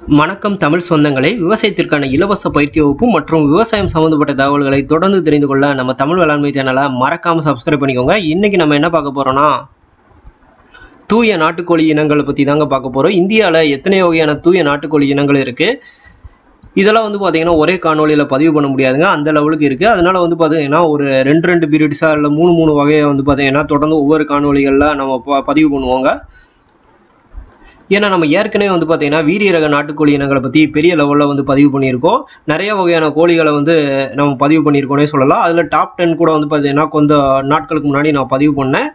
வணக்கம் தமிழ் சொந்தங்களே விவசாயத்திற்கான இலவச பயிற்சி வகுப்பு மற்றும் விவசாயம் சம்மந்தப்பட்ட தகவல்களை தொடர்ந்து தெரிந்து கொள்ள நம்ம தமிழ் வேளாண்மை சேனலை மறக்காம சப்ஸ்கிரைப் பண்ணிக்கோங்க இன்னைக்கு நம்ம என்ன பார்க்க போறோம்னா தூய நாட்டுக்கோழி இனங்களை பற்றி தாங்க பார்க்க போகிறோம் இந்தியாவில் எத்தனை வகையான தூய நாட்டுக்கோழி இனங்கள் இருக்குது இதெல்லாம் வந்து பார்த்தீங்கன்னா ஒரே காணொலியில் பதிவு பண்ண முடியாதுங்க அந்த லெவலுக்கு இருக்குது அதனால வந்து பார்த்தீங்கன்னா ஒரு ரெண்டு ரெண்டு பீரியட்ஸாக இல்லை மூணு மூணு வகையை வந்து பார்த்தீங்கன்னா தொடர்ந்து ஒவ்வொரு காணொலிகளில் நம்ம ப- பதிவு பண்ணுவோங்க ஏன்னா நம்ம ஏற்கனவே வந்து பார்த்தீங்கன்னா வீரிய ரக நாட்டுக்கோழி இனங்களை பற்றி பெரிய லெவலில் வந்து பதிவு பண்ணியிருக்கோம் நிறைய வகையான கோழிகளை வந்து நம்ம பதிவு பண்ணியிருக்கோனே சொல்லலாம் அதில் டாப் டென் கூட வந்து பார்த்தீங்கன்னா கொஞ்சம் நாட்களுக்கு முன்னாடி நான் பதிவு பண்ணேன்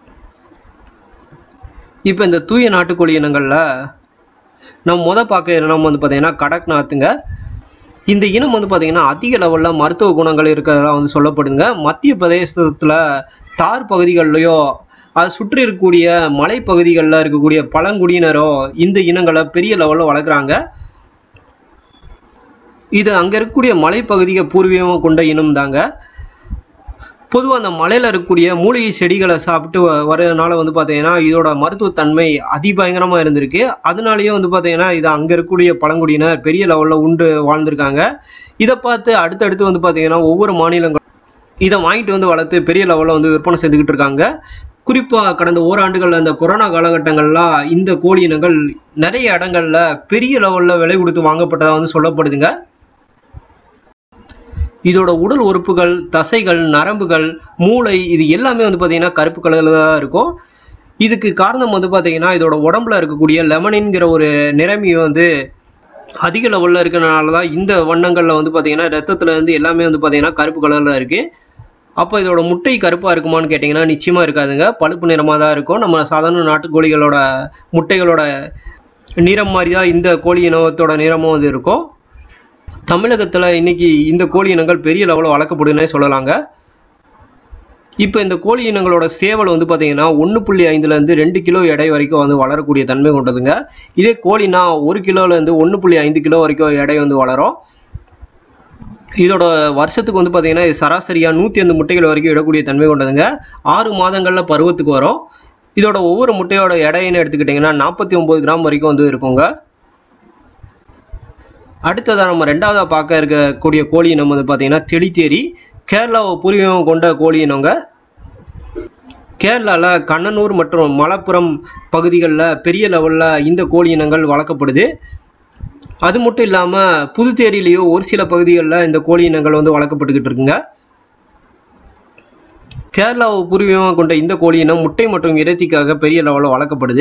இப்போ இந்த தூய நாட்டுக்கோழி இனங்களில் நம்ம முத பார்க்க இனம் வந்து பார்த்தீங்கன்னா கடக்நாத்துங்க இந்த இனம் வந்து பார்த்தீங்கன்னா அதிக லெவலில் மருத்துவ குணங்கள் இருக்கிறதா வந்து சொல்லப்படுங்க மத்திய பிரதேசத்தில் தார் பகுதிகள்லையோ அதை சுற்றி இருக்கக்கூடிய மலைப்பகுதிகளில் இருக்கக்கூடிய பழங்குடியினரோ இந்த இனங்களை பெரிய லெவலில் வளர்க்குறாங்க இது அங்கே இருக்கக்கூடிய மலைப்பகுதியை பூர்வீகம் கொண்ட இனம் தாங்க பொதுவாக அந்த மலையில் இருக்கக்கூடிய மூலிகை செடிகளை சாப்பிட்டு வ- வர்றதுனால வந்து பார்த்தீங்கன்னா இதோட மருத்துவத்தன்மை அதிபயங்கரமாக இருந்திருக்கு அதனாலேயே வந்து பார்த்தீங்கன்னா இது அங்கே இருக்கக்கூடிய பழங்குடியினர் பெரிய லெவலில் உண்டு வாழ்ந்திருக்காங்க இதை பார்த்து அடுத்தடுத்து வந்து பார்த்தீங்கன்னா ஒவ்வொரு மாநிலங்களும் இதை வாங்கிட்டு வந்து வளர்த்து பெரிய லெவலில் வந்து விற்பனை செஞ்சுக்கிட்டு இருக்காங்க குறிப்பாக கடந்த ஓராண்டுகள் அந்த கொரோனா காலகட்டங்கள்லாம் இந்த கோழி இனங்கள் நிறைய இடங்கள்ல பெரிய லெவலில் விலை கொடுத்து வாங்கப்பட்டதாக வந்து சொல்லப்படுதுங்க இதோட உடல் உறுப்புகள் தசைகள் நரம்புகள் மூளை இது எல்லாமே வந்து பார்த்தீங்கன்னா கருப்பு கலரில் தான் இருக்கும் இதுக்கு காரணம் வந்து பார்த்தீங்கன்னா இதோட உடம்புல இருக்கக்கூடிய லெமனின்கிற ஒரு நிறமி வந்து அதிக லெவலில் இருக்கிறனால தான் இந்த வண்ணங்களில் வந்து பார்த்தீங்கன்னா ரத்தத்துல இருந்து எல்லாமே வந்து பார்த்தீங்கன்னா கருப்பு கலரில் இருக்குது அப்போ இதோட முட்டை கருப்பாக இருக்குமான்னு கேட்டிங்கன்னா நிச்சயமாக இருக்காதுங்க பழுப்பு நிறமாக தான் இருக்கும் நம்ம சாதாரண நாட்டுக்கோழிகளோட முட்டைகளோட நிறம் மாதிரி தான் இந்த கோழி இனத்தோட நிறமும் வந்து இருக்கும் தமிழகத்தில் இன்னைக்கு இந்த கோழி இனங்கள் பெரிய லெவலில் வளர்க்கப்படுதுன்னே சொல்லலாங்க இப்போ இந்த கோழி இனங்களோட சேவல் வந்து பார்த்தீங்கன்னா ஒன்று புள்ளி ஐந்துலேருந்து ரெண்டு கிலோ எடை வரைக்கும் வந்து வளரக்கூடிய தன்மை கொண்டதுங்க இதே கோழினா ஒரு கிலோலேருந்து ஒன்று புள்ளி ஐந்து கிலோ வரைக்கும் எடை வந்து வளரும் இதோட வருஷத்துக்கு வந்து பார்த்தீங்கன்னா இது சராசரியாக நூற்றி ஐந்து முட்டைகள் வரைக்கும் இடக்கூடிய தன்மை கொண்டதுங்க ஆறு மாதங்களில் பருவத்துக்கு வரும் இதோட ஒவ்வொரு முட்டையோட எடைன்னு எடுத்துக்கிட்டிங்கன்னா நாற்பத்தி ஒம்பது கிராம் வரைக்கும் வந்து இருக்குங்க அடுத்ததாக நம்ம ரெண்டாவதாக பார்க்க இருக்கக்கூடிய கோழி இனம் வந்து பார்த்தீங்கன்னா தெளித்தேரி கேரளாவை பூர்வீகம் கொண்ட கோழி இனங்க கேரளாவில் கண்ணனூர் மற்றும் மலப்புரம் பகுதிகளில் பெரிய லெவலில் இந்த கோழி இனங்கள் வளர்க்கப்படுது அது மட்டும் இல்லாமல் புதுச்சேரியிலேயோ ஒரு சில பகுதிகளில் இந்த கோழி இனங்கள் வந்து வளர்க்கப்பட்டுக்கிட்டு இருக்குங்க கேரளாவை பூர்வீகமாக கொண்ட இந்த கோழி இனம் முட்டை மற்றும் இறைச்சிக்காக பெரிய லெவலில் வளர்க்கப்படுது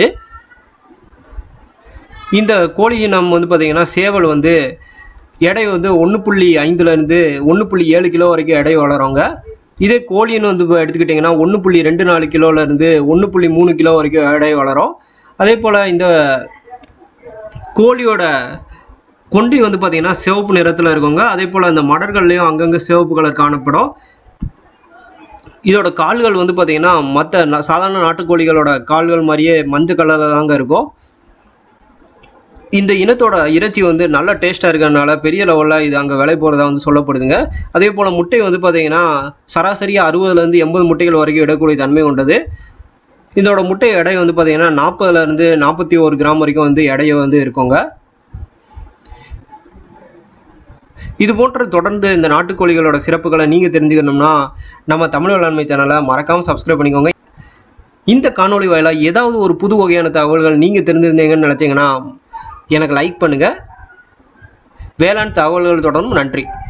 இந்த கோழி இனம் வந்து பார்த்தீங்கன்னா சேவல் வந்து எடை வந்து ஒன்று புள்ளி ஐந்துலேருந்து ஒன்று புள்ளி ஏழு கிலோ வரைக்கும் எடை வளருங்க இதே கோழின்னு வந்து இப்போ எடுத்துக்கிட்டிங்கன்னா ஒன்று புள்ளி ரெண்டு நாலு கிலோலேருந்து ஒன்று புள்ளி மூணு கிலோ வரைக்கும் எடை வளரும் அதே போல் இந்த கோழியோட கொண்டி வந்து பார்த்தீங்கன்னா சிவப்பு நிறத்தில் இருக்குங்க அதே போல் அந்த மடர்கள்லையும் அங்கங்கே சிவப்பு கலர் காணப்படும் இதோட கால்கள் வந்து பார்த்தீங்கன்னா மற்ற சாதாரண நாட்டுக்கோழிகளோட கால்கள் மாதிரியே மஞ்சள் கலரில் தாங்க இருக்கும் இந்த இனத்தோட இறைச்சி வந்து நல்ல டேஸ்ட்டாக இருக்கிறதுனால பெரிய லெவலில் இது அங்கே விலை போகிறதா வந்து சொல்லப்படுதுங்க அதே போல் முட்டை வந்து பார்த்தீங்கன்னா சராசரியாக அறுபதுலேருந்து எண்பது முட்டைகள் வரைக்கும் இடக்கூடிய தன்மை கொண்டது இதோட முட்டை எடை வந்து பார்த்தீங்கன்னா நாற்பதுலேருந்து நாற்பத்தி ஒரு கிராம் வரைக்கும் வந்து எடையை வந்து இருக்குங்க இது போன்ற தொடர்ந்து இந்த நாட்டுக்கோழிகளோட சிறப்புகளை நீங்கள் தெரிஞ்சுக்கணும்னா நம்ம தமிழ் வேளாண்மை சேனலை மறக்காமல் சப்ஸ்கிரைப் பண்ணிக்கோங்க இந்த காணொளி வாயிலாக ஏதாவது ஒரு புது வகையான தகவல்கள் நீங்கள் தெரிஞ்சிருந்தீங்கன்னு நினச்சிங்கன்னா எனக்கு லைக் பண்ணுங்கள் வேளாண் தகவல்கள் தொடரும் நன்றி